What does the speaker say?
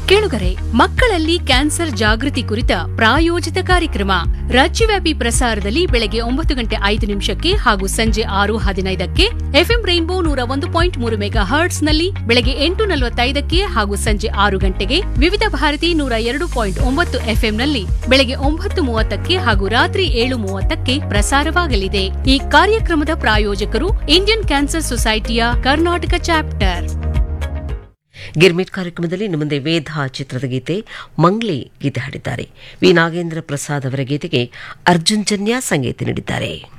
ಕೇಳುಗರೆ ಮಕ್ಕಳಲ್ಲಿ ಕ್ಯಾನ್ಸರ್ ಜಾಗೃತಿ ಕುರಿತ ಪ್ರಾಯೋಜಿತ ಕಾರ್ಯಕ್ರಮ ರಾಜ್ಯವ್ಯಾಪಿ ಪ್ರಸಾರದಲ್ಲಿ ಬೆಳಗ್ಗೆ ಒಂಬತ್ತು ಗಂಟೆ ಐದು ನಿಮಿಷಕ್ಕೆ ಹಾಗೂ ಸಂಜೆ ಆರು ಹದಿನೈದಕ್ಕೆ ಎಫ್ಎಂ ರೈನ್ಬೋ ನೂರ ಒಂದು ಪಾಯಿಂಟ್ ಮೂರು ಮೆಗಾ ಹರ್ಟ್ಸ್ನಲ್ಲಿ ಬೆಳಗ್ಗೆ ಎಂಟು ನಲವತ್ತೈದಕ್ಕೆ ಹಾಗೂ ಸಂಜೆ ಆರು ಗಂಟೆಗೆ ವಿವಿಧ ಭಾರತಿ ನೂರ ಎರಡು ಪಾಯಿಂಟ್ ಒಂಬತ್ತು ಎಫ್ಎಂನಲ್ಲಿ ಬೆಳಗ್ಗೆ ಒಂಬತ್ತು ಮೂವತ್ತಕ್ಕೆ ಹಾಗೂ ರಾತ್ರಿ ಏಳು ಮೂವತ್ತಕ್ಕೆ ಪ್ರಸಾರವಾಗಲಿದೆ ಈ ಕಾರ್ಯಕ್ರಮದ ಪ್ರಾಯೋಜಕರು ಇಂಡಿಯನ್ ಕ್ಯಾನ್ಸರ್ ಸೊಸೈಟಿಯ ಕರ್ನಾಟಕ ಚಾಪ್ಟರ್ ಗಿರ್ಮಿಟ್ ಕಾರ್ಯಕ್ರಮದಲ್ಲಿ ಇನ್ನು ಮುಂದೆ ವೇದ ಚಿತ್ರದ ಗೀತೆ ಮಂಗ್ಲಿ ಗೀತೆ ಹಾಡಿದ್ದಾರೆ ವಿ ನಾಗೇಂದ್ರ ಪ್ರಸಾದ್ ಅವರ ಗೀತೆಗೆ ಅರ್ಜುನ್ ಜನ್ಯ ಸಂಗೀತ ನೀಡಿದ್ದಾರೆ